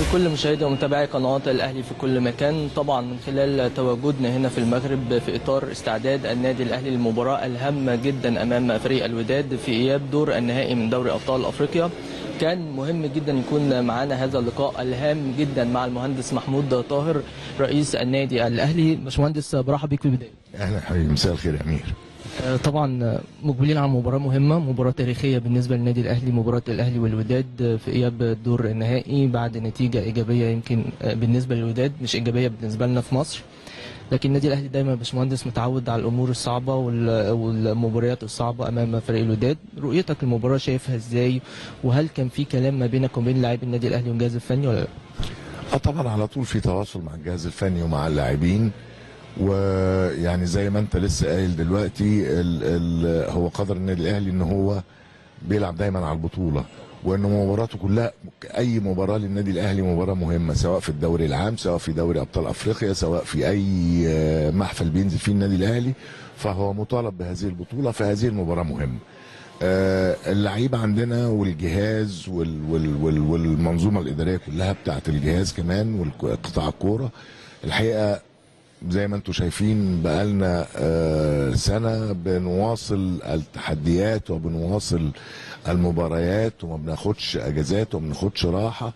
لكل مشاهدي ومتابعي قناة الأهلي في كل مكان طبعا من خلال تواجدنا هنا في المغرب في إطار استعداد النادي الأهلي للمباراة الهامة جدا أمام فريق الوداد في إياب دور النهائي من دوري أبطال أفريقيا كان مهم جدا يكون معنا هذا اللقاء الهام جدا مع المهندس محمود طاهر رئيس النادي الأهلي باشمهندس برحب بك في البداية اهلا حبيبي مساء الخير يا امير آه، طبعا مقبلين على مباراة مهمة مباراة تاريخية بالنسبة للنادي الأهلي مباراة الأهلي والوداد في إياب الدور النهائي بعد نتيجة إيجابية يمكن آه، بالنسبة للوداد مش إيجابية بالنسبة لنا في مصر لكن النادي الأهلي دايما يا باشمهندس متعود على الأمور الصعبة وال- والمباريات الصعبة أمام فريق الوداد رؤيتك المباراة شايفها إزاي وهل كان في كلام ما بينك وبين لاعبي النادي الأهلي والجهاز الفني ولا لا؟ اه طبعا على طول في تواصل مع الجهاز الفني ومع اللاعبين ويعني زي ما انت لسه قايل دلوقتي ال ال هو قدر النادي الاهلي ان هو بيلعب دايما على البطوله وان مباراته كلها اي مباراه للنادي الاهلي مباراه مهمه سواء في الدوري العام سواء في دوري ابطال افريقيا سواء في اي آه، محفل بينزل فيه النادي الاهلي فهو مطالب بهذه البطوله فهذه المباراه مهمه آه، اللعيبه عندنا والجهاز وال وال وال والمنظومه الاداريه كلها بتاعت الجهاز كمان والقطاع الكوره الحقيقه زي ما انتم شايفين بقالنا آه، سنه بنواصل التحديات وبنواصل المباريات وما بناخدش اجازات وما بناخدش راحه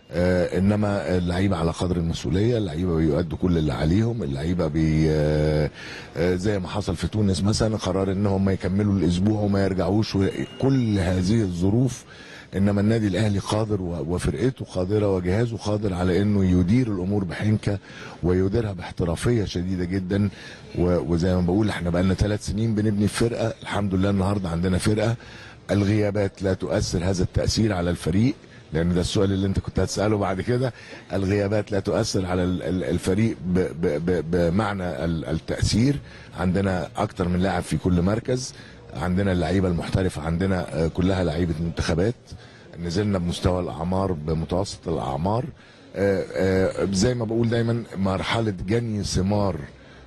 آه انما اللعيبه على قدر المسؤوليه اللعيبه بيؤدوا كل اللي عليهم اللعيبه بي آه آه زي ما حصل في تونس مثلا قرار ان هم يكملوا الاسبوع وما يرجعوش كل هذه الظروف انما النادي الاهلي قادر و- وفرقته قادره وجهازه قادر على انه يدير الامور بحنكه ويديرها باحترافيه شديده جدا و- وزي ما بقول احنا بقالنا ثلاث سنين بنبني فرقه الحمد لله النهارده عندنا فرقه الغيابات لا تؤثر هذا التاثير على الفريق لان ده السؤال اللي انت كنت هتساله بعد كده الغيابات لا تؤثر على ال- ال- الفريق ب- ب- ب- بمعنى ال- التاثير عندنا اكتر من لاعب في كل مركز عندنا اللعيبه المحترفه عندنا آه، كلها لعيبه منتخبات نزلنا بمستوى الاعمار بمتوسط الاعمار آه، آه، زي ما بقول دايما مرحله جني ثمار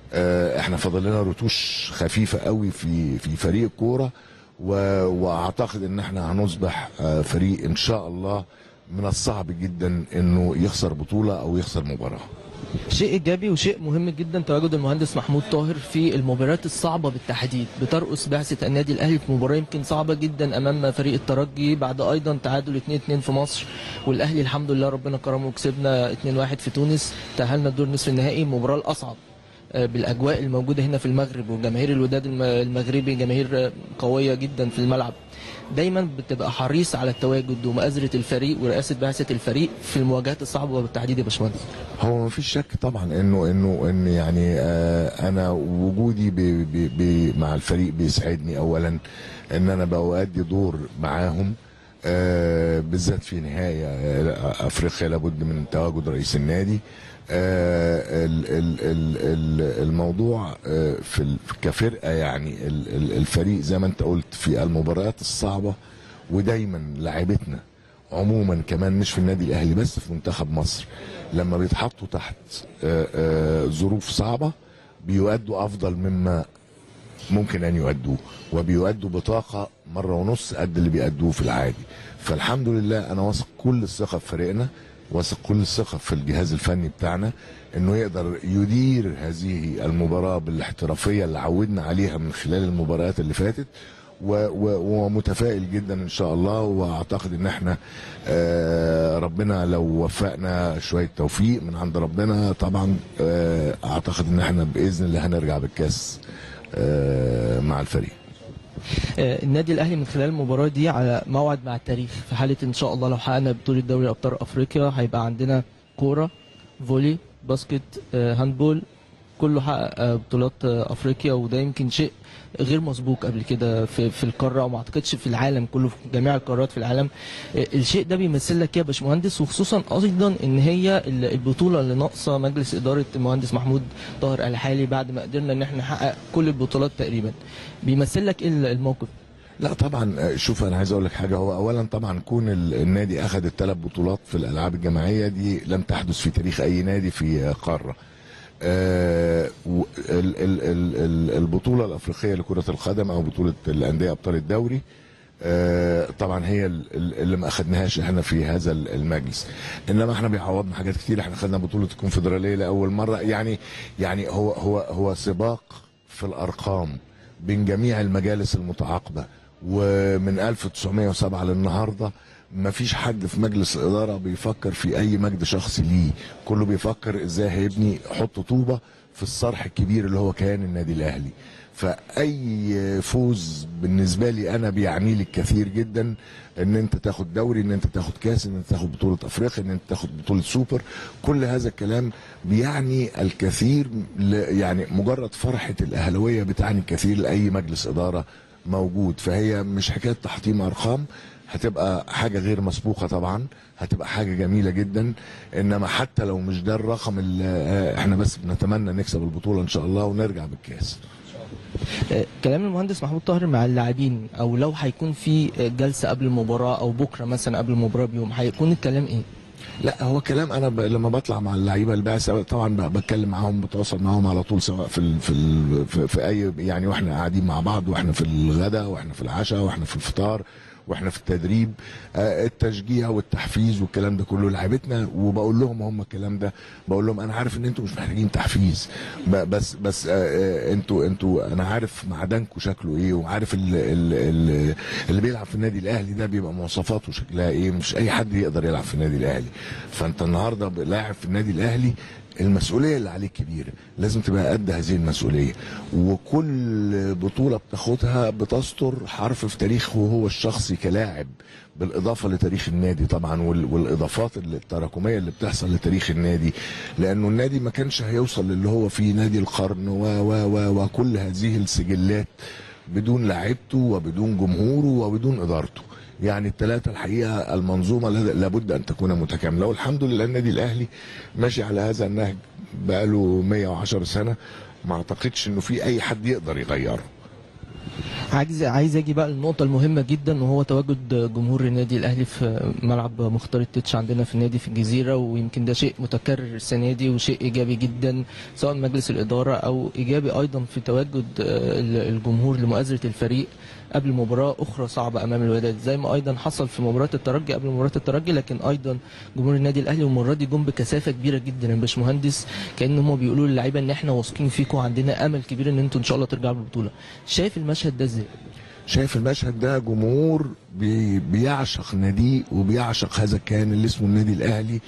آه، احنا فاضل لنا رتوش خفيفه قوي في في فريق الكوره و- واعتقد ان احنا هنصبح آه، فريق ان شاء الله من الصعب جدا انه يخسر بطوله او يخسر مباراه شيء ايجابي وشيء مهم جدا تواجد المهندس محمود طاهر في المباريات الصعبه بالتحديد بترأس بعثه النادي الاهلي في مباراه يمكن صعبه جدا امام فريق الترجي بعد ايضا تعادل 2-2 في مصر والاهلي الحمد لله ربنا كرمه وكسبنا 2-1 في تونس تاهلنا الدور نصف النهائي المباراه الاصعب آه، بالاجواء الموجوده هنا في المغرب وجماهير الوداد الم- المغربي جماهير آه، قويه جدا في الملعب دايما بتبقى حريص على التواجد ومؤازره الفريق ورئاسه بعثه الفريق في المواجهات الصعبه وبالتحديد يا باشمهندس هو ما فيش شك طبعا انه انه ان يعني آه انا وجودي بي بي بي مع الفريق بيسعدني اولا ان انا بأؤدي دور معاهم آه بالذات في نهاية آه افريقيا لابد من تواجد رئيس النادي آه ال ال ال ال الموضوع آه في ال- كفرقة يعني ال- ال- الفريق زي ما انت قلت في المباريات الصعبة ودايما لاعبتنا عموما كمان مش في النادي الاهلي بس في منتخب مصر لما بيتحطوا تحت آه، آه، ظروف صعبه بيؤدوا افضل مما ممكن ان يؤدوه وبيؤدوا بطاقه مره ونص قد اللي بيأدوه في العادي فالحمد لله انا واثق كل الثقه في فريقنا واثق كل الثقه في الجهاز الفني بتاعنا انه يقدر يدير هذه المباراه بالاحترافيه اللي عودنا عليها من خلال المباريات اللي فاتت و- و- ومتفائل جدا ان شاء الله واعتقد ان احنا آه، ربنا لو وفقنا شويه توفيق من عند ربنا طبعا آه، اعتقد ان احنا باذن الله هنرجع بالكاس آه، مع الفريق آه، النادي الاهلي من خلال المباراه دي على موعد مع التاريخ في حاله ان شاء الله لو حققنا بطوله دوري ابطال افريقيا هيبقى عندنا كوره فولي باسكت آه، هاندبول كله حقق آه، بطولات آه، افريقيا وده يمكن شيء غير مسبوق قبل كده في في القاره وما اعتقدش في العالم كله في جميع القارات في العالم آه، الشيء ده بيمثل لك إيه يا باشمهندس وخصوصا ايضا ان هي ال- البطوله اللي ناقصه مجلس اداره المهندس محمود طاهر الحالي بعد ما قدرنا ان احنا نحقق كل البطولات تقريبا بيمثل لك ايه الموقف لا طبعا آه، شوف انا عايز اقول لك حاجه هو اولا طبعا كون ال- النادي اخذ الثلاث بطولات في الالعاب الجماعيه دي لم تحدث في تاريخ اي نادي في آه، قاره آه، و- ال- ال- ال- ال- البطوله الافريقيه لكره القدم او بطوله الانديه ابطال الدوري آه، طبعا هي ال- ال- اللي ما اخدناهاش احنا في هذا ال- المجلس انما احنا بيعوضنا حاجات كتير احنا خدنا بطوله الكونفدراليه لاول مره يعني يعني هو هو هو سباق في الارقام بين جميع المجالس المتعاقبه ومن 1907 للنهارده ما فيش حد في مجلس الاداره بيفكر في اي مجد شخصي ليه كله بيفكر ازاي هيبني يحط طوبه في الصرح الكبير اللي هو كيان النادي الاهلي فاي فوز بالنسبه لي انا بيعني لي الكثير جدا ان انت تاخد دوري ان انت تاخد كاس ان انت تاخد بطوله افريقيا ان انت تاخد بطوله سوبر كل هذا الكلام بيعني الكثير ل- يعني مجرد فرحه الاهلاويه بتعني الكثير لاي مجلس اداره موجود فهي مش حكايه تحطيم ارقام هتبقى حاجه غير مسبوقه طبعا هتبقى حاجه جميله جدا انما حتى لو مش ده الرقم اللي احنا بس بنتمنى نكسب البطوله ان شاء الله ونرجع بالكاس آه، كلام المهندس محمود طاهر مع اللاعبين او لو هيكون في آه، جلسه قبل المباراه او بكره مثلا قبل المباراه بيوم هيكون الكلام ايه؟ لا هو كلام انا ب... لما بطلع مع اللعيبه البعثه طبعا ب- بتكلم معاهم بتواصل معاهم على طول سواء في ال... في ال... في, في اي يعني واحنا قاعدين مع بعض واحنا في الغداء واحنا في العشاء واحنا في الفطار واحنا في التدريب آه، التشجيع والتحفيز والكلام ده كله لعيبتنا وبقول لهم هم الكلام ده بقول لهم انا عارف ان انتوا مش محتاجين تحفيز ب- بس بس آه، آه، انتوا انتوا انا عارف معدنكم شكله ايه وعارف ال- ال- ال- اللي بيلعب في النادي الاهلي ده بيبقى مواصفاته شكلها ايه مش اي حد يقدر يلعب في النادي الاهلي فانت النهارده لاعب في النادي الاهلي المسؤوليه اللي عليك كبيره لازم تبقى قد هذه المسؤوليه وكل بطوله بتاخدها بتستر حرف في تاريخه هو الشخصي كلاعب بالاضافه لتاريخ النادي طبعا وال- والاضافات اللي- التراكميه اللي بتحصل لتاريخ النادي لانه النادي ما كانش هيوصل للي هو فيه نادي القرن و و و وكل هذه السجلات بدون لعيبته وبدون جمهوره وبدون ادارته يعني الثلاثة الحقيقة المنظومة لد- لابد أن تكون متكاملة والحمد لله النادي الأهلي ماشي على هذا النهج بقاله 110 سنة ما أعتقدش إنه في أي حد يقدر يغيره عايز عايز اجي بقى النقطة المهمة جدا وهو تواجد جمهور النادي الاهلي في ملعب مختار التتش عندنا في النادي في الجزيرة ويمكن ده شيء متكرر السنة دي وشيء ايجابي جدا سواء من مجلس الادارة او ايجابي ايضا في تواجد آه، الجمهور لمؤازرة الفريق قبل مباراة أخرى صعبة أمام الوداد زي ما أيضا حصل في مباراة الترجي قبل مباراة الترجي لكن أيضا جمهور النادي الأهلي والمرة دي جم بكثافة كبيرة جدا يا باشمهندس كأن هم بيقولوا للعيبة إن إحنا واثقين فيكم وعندنا أمل كبير إن أنتوا إن شاء الله ترجعوا بالبطولة شايف المشهد ده إزاي؟ شايف المشهد ده جمهور بي بيعشق ناديه وبيعشق هذا الكيان اللي اسمه النادي الاهلي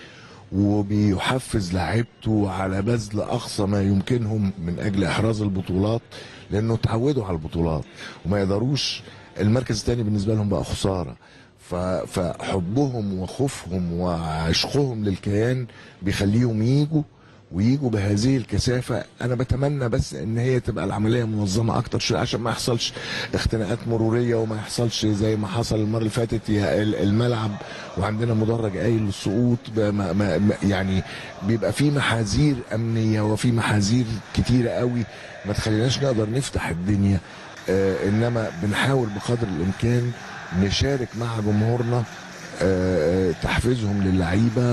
وبيحفز لاعيبته على بذل اقصى ما يمكنهم من اجل احراز البطولات لانه اتعودوا على البطولات وما يقدروش المركز الثاني بالنسبه لهم بقى خساره ف- فحبهم وخوفهم وعشقهم للكيان بيخليهم يجوا ويجوا بهذه الكثافه انا بتمنى بس ان هي تبقى العمليه منظمه اكتر شويه عشان ما يحصلش اختناقات مروريه وما يحصلش زي ما حصل المره اللي فاتت يا ال- الملعب وعندنا مدرج قايل للسقوط ب- ما ما ما- يعني بيبقى في محاذير امنيه وفي محاذير كتيره قوي ما تخليناش نقدر نفتح الدنيا آه انما بنحاول بقدر الامكان نشارك مع جمهورنا آه، تحفيزهم للعيبه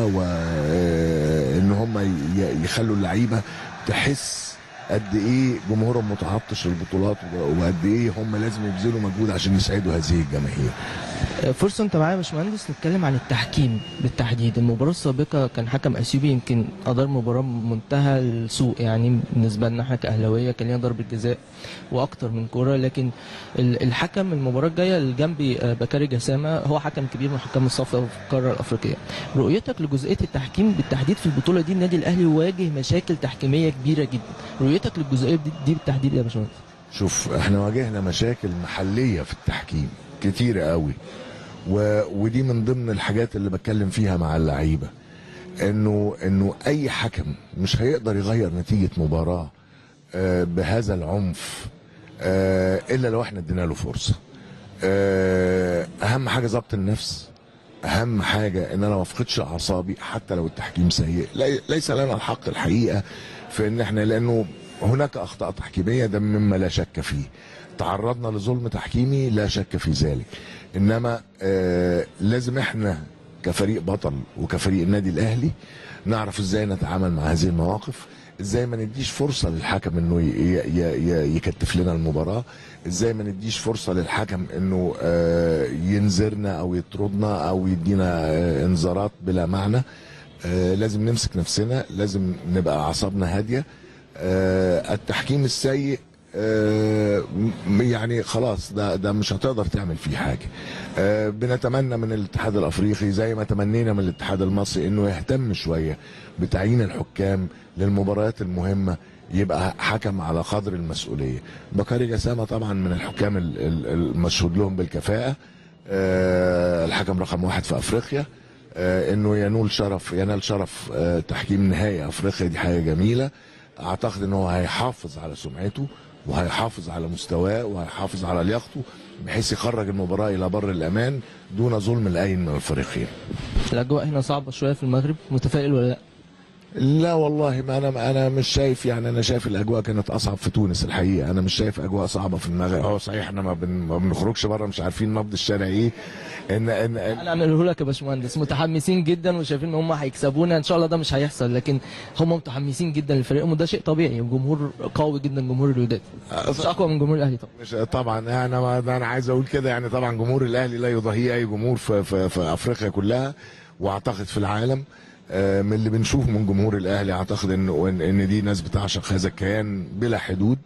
وان هم ي- يخلوا اللعيبه تحس قد ايه جمهورهم متعطش للبطولات وقد ايه هم لازم يبذلوا مجهود عشان يسعدوا هذه الجماهير آه، فرصة أنت معايا يا باشمهندس نتكلم عن التحكيم بالتحديد المباراة السابقة كان حكم أثيوبي يمكن أدار مباراة بمنتهى السوء يعني بالنسبة لنا احنا كأهلاوية كان لنا ضربة جزاء وأكتر من كورة لكن ال- الحكم المباراة الجاية الجنبي آه، بكاري جسامة هو حكم كبير من حكام الصف في القارة الأفريقية رؤيتك لجزئية التحكيم بالتحديد في البطولة دي النادي الأهلي واجه مشاكل تحكيمية كبيرة جدا رؤيتك للجزئية دي, دي بالتحديد يا باشمهندس شوف احنا واجهنا مشاكل محليه في التحكيم كتيره قوي و... ودي من ضمن الحاجات اللي بتكلم فيها مع اللعيبه انه انه اي حكم مش هيقدر يغير نتيجه مباراه آه، بهذا العنف آه، الا لو احنا ادينا له فرصه آه، اهم حاجه ضبط النفس اهم حاجه ان انا ما افقدش اعصابي حتى لو التحكيم سيء لي- ليس لنا الحق الحقيقه في ان احنا لانه هناك اخطاء تحكيميه ده مما لا شك فيه تعرضنا لظلم تحكيمي لا شك في ذلك انما آه لازم احنا كفريق بطل وكفريق النادي الاهلي نعرف ازاي نتعامل مع هذه المواقف ازاي ما نديش فرصه للحكم انه ي- ي- ي- يكتف لنا المباراه ازاي ما نديش فرصه للحكم انه آه، ينذرنا او يطردنا او يدينا آه، انذارات بلا معنى آه، لازم نمسك نفسنا لازم نبقى اعصابنا هاديه آه، التحكيم السيء آه، م- يعني خلاص ده ده مش هتقدر تعمل فيه حاجه آه، بنتمنى من الاتحاد الافريقي زي ما تمنينا من الاتحاد المصري انه يهتم شويه بتعيين الحكام للمباريات المهمه يبقى حكم على قدر المسؤوليه بكاري جسامه طبعا من الحكام ال- ال- المشهود لهم بالكفاءه آه، الحكم رقم واحد في افريقيا آه، انه ينول شرف ينال شرف آه، تحكيم نهائي افريقيا دي حاجه جميله اعتقد ان هو هيحافظ على سمعته وهيحافظ على مستواه وهيحافظ على لياقته بحيث يخرج المباراه الى بر الامان دون ظلم لاي من الفريقين الاجواء هنا صعبه شويه في المغرب متفائل ولا لا لا والله ما انا انا مش شايف يعني انا شايف الاجواء كانت اصعب في تونس الحقيقه انا مش شايف اجواء صعبه في المغرب هو صحيح احنا ما, بن ما بنخرجش بره مش عارفين نبض الشارع ايه ان ان, إن انا اعمله لك يا باشمهندس متحمسين جدا وشايفين ان هم هيكسبونا ان شاء الله ده مش هيحصل لكن هم متحمسين جدا لفريقهم وده شيء طبيعي الجمهور قوي جدا جمهور الوداد مش اقوى من جمهور الاهلي طبعا مش طبعا انا ما ده انا عايز اقول كده يعني طبعا جمهور الاهلي لا يضاهيه اي جمهور في, في, في افريقيا كلها واعتقد في العالم آه، من اللي بنشوفه من جمهور الاهلي اعتقد ان ان إن دي ناس بتعشق هذا الكيان بلا حدود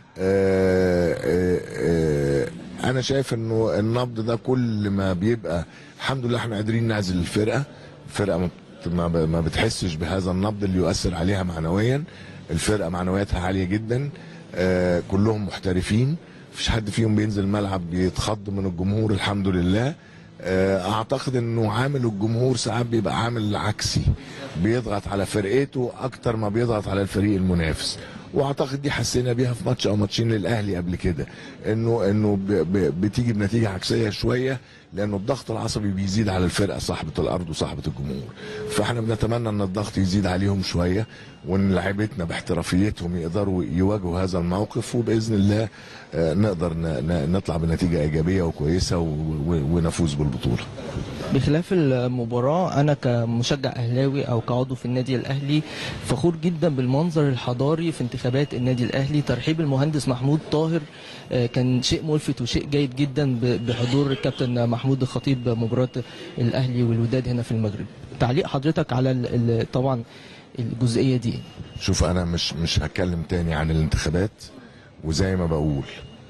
آه، آه، آه، انا شايف انه النبض ده كل ما بيبقى الحمد لله احنا قادرين نعزل الفرقه الفرقه ما بت- ما ب- ما بتحسش بهذا النبض اللي يؤثر عليها معنويا الفرقه معنوياتها عاليه جدا آه، كلهم محترفين مفيش حد فيهم بينزل الملعب بيتخض من الجمهور الحمد لله آه، اعتقد انه عامل الجمهور ساعات بيبقى عامل عكسي بيضغط على فرقته اكتر ما بيضغط على الفريق المنافس واعتقد دي حسينا بيها في ماتش او ماتشين للاهلي قبل كده انه انه ب- ب- بتيجي بنتيجه عكسيه شويه لانه الضغط العصبي بيزيد على الفرقه صاحبه الارض وصاحبه الجمهور فاحنا بنتمنى ان الضغط يزيد عليهم شويه وان لعيبتنا باحترافيتهم يقدروا يواجهوا هذا الموقف وباذن الله آه، نقدر ن- ن- نطلع بنتيجه ايجابيه وكويسه و- و- ونفوز بالبطوله بخلاف المباراة أنا كمشجع أهلاوي أو كعضو في النادي الأهلي فخور جدا بالمنظر الحضاري في انتخابات النادي الأهلي ترحيب المهندس محمود طاهر آه، كان شيء ملفت وشيء جيد جدا ب- بحضور الكابتن محمود الخطيب مباراة الأهلي والوداد هنا في المغرب تعليق حضرتك على ال- ال- طبعا الجزئية دي شوف انا مش مش هتكلم تاني عن الانتخابات وزي ما بقول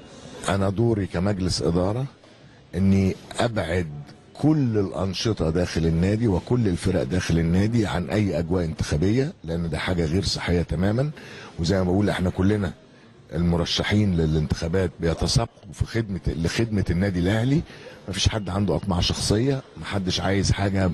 انا دوري كمجلس اداره اني ابعد كل الانشطه داخل النادي وكل الفرق داخل النادي عن اي اجواء انتخابيه لان ده حاجه غير صحيه تماما وزي ما بقول احنا كلنا المرشحين للانتخابات بيتسابقوا في خدمه لخدمه النادي الاهلي مفيش حد عنده اطماع شخصيه محدش عايز حاجه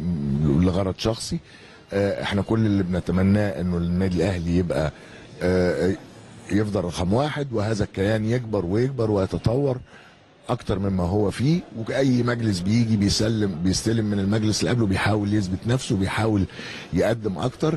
م- لغرض شخصي آه، احنا كل اللي بنتمناه انه النادي الاهلي يبقى آه، يفضل رقم واحد وهذا الكيان يكبر ويكبر ويتطور اكتر مما هو فيه واي مجلس بيجي بيسلم بيستلم من المجلس اللي قبله بيحاول يثبت نفسه بيحاول يقدم اكتر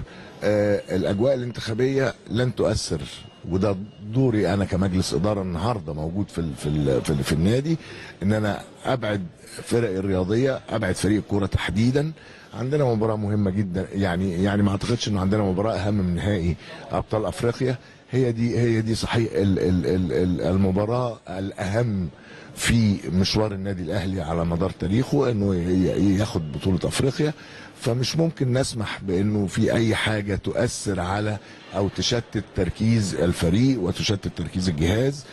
آه الاجواء الانتخابيه لن تؤثر وده دوري انا كمجلس اداره النهارده موجود في ال في ال في, ال في النادي ان انا ابعد فرق الرياضيه ابعد فريق الكوره تحديدا عندنا مباراه مهمه جدا يعني يعني ما اعتقدش انه عندنا مباراه اهم من نهائي ابطال افريقيا هي دي هي دي صحيح ال ال ال ال المباراه الاهم في مشوار النادي الاهلي على مدار تاريخه انه ي- ياخد بطوله افريقيا فمش ممكن نسمح بانه في اي حاجه تؤثر على او تشتت تركيز الفريق وتشتت تركيز الجهاز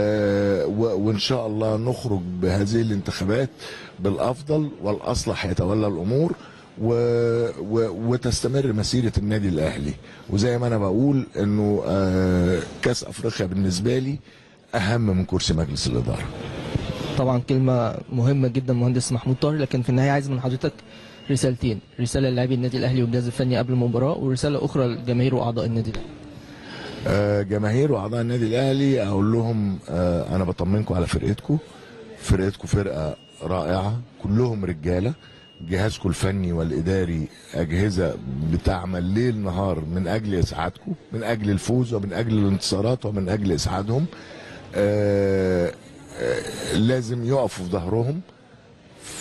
آه، و- وان شاء الله نخرج بهذه الانتخابات بالافضل والاصلح يتولى الامور و... و... وتستمر مسيره النادي الاهلي وزي ما انا بقول انه آه، كاس افريقيا بالنسبه لي اهم من كرسي مجلس الاداره طبعا كلمة مهمة جدا مهندس محمود طاهر لكن في النهاية عايز من حضرتك رسالتين رسالة للاعبي النادي الأهلي والجهاز الفني قبل المباراة ورسالة أخرى للجماهير وأعضاء النادي الأهلي آه، جماهير واعضاء النادي الاهلي اقول لهم آه، انا بطمنكم على فرقتكم فرقتكم فرقه رائعه كلهم رجاله جهازكم الفني والاداري اجهزه بتعمل ليل نهار من اجل اسعادكم من اجل الفوز ومن اجل الانتصارات ومن اجل اسعادهم آه، آه، لازم يقفوا في ظهرهم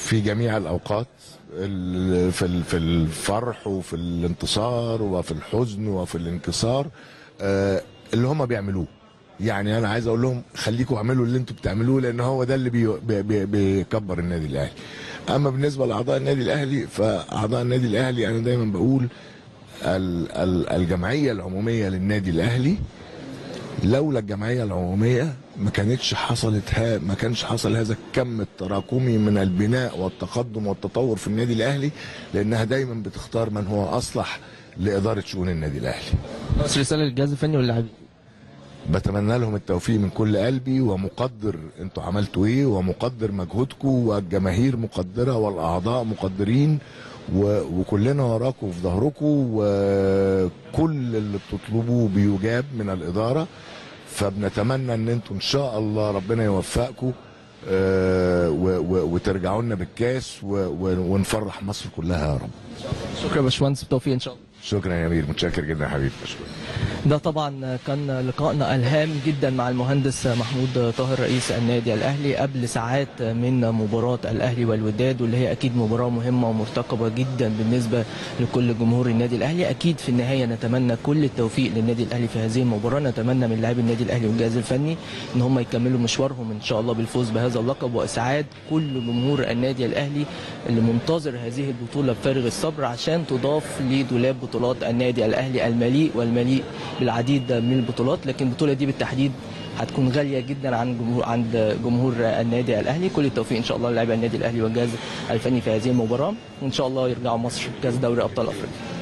في جميع الاوقات ال- في ال- في الفرح وفي الانتصار وفي الحزن وفي الانكسار آه، اللي هم بيعملوه يعني انا عايز اقول لهم خليكم اعملوا اللي انتم بتعملوه لان هو ده اللي بي بي بي بيكبر النادي الاهلي اما بالنسبه لاعضاء النادي الاهلي فاعضاء النادي الاهلي انا دايما بقول ال- ال- الجمعيه العموميه للنادي الاهلي لولا الجمعيه العموميه ما كانتش حصلت ها ما كانش حصل هذا الكم التراكمي من البناء والتقدم والتطور في النادي الاهلي لانها دايما بتختار من هو اصلح لاداره شؤون النادي الاهلي بس رساله للجهاز الفني واللاعبين بتمنى لهم التوفيق من كل قلبي ومقدر انتوا عملتوا ايه ومقدر مجهودكم والجماهير مقدره والاعضاء مقدرين و... وكلنا وراكم في ظهركم وكل اللي بتطلبوه بيجاب من الاداره فبنتمنى ان انتوا ان شاء الله ربنا يوفقكم آه، و... و... وترجعوا لنا بالكاس و... و... ونفرح مصر كلها يا رب شكرا يا باشمهندس بالتوفيق ان شاء الله شكرا يا امير متشكر جدا يا حبيبي بشكرك ده طبعا كان لقائنا الهام جدا مع المهندس محمود طاهر رئيس النادي الاهلي قبل ساعات من مباراه الاهلي والوداد واللي هي اكيد مباراه مهمه ومرتقبه جدا بالنسبه لكل جمهور النادي الاهلي اكيد في النهايه نتمنى كل التوفيق للنادي الاهلي في هذه المباراه نتمنى من لاعبي النادي الاهلي والجهاز الفني ان هم يكملوا مشوارهم ان شاء الله بالفوز بهذا اللقب واسعاد كل جمهور النادي الاهلي اللي منتظر هذه البطوله بفارغ الصبر عشان تضاف لدولاب بطولات النادي الاهلي المليء والمليء بالعديد من البطولات لكن البطوله دي بالتحديد هتكون غاليه جدا عن جمهور عند جمهور النادي الاهلي كل التوفيق ان شاء الله للاعبي النادي الاهلي والجهاز الفني في هذه المباراه وان شاء الله يرجعوا مصر كاس دوري ابطال افريقيا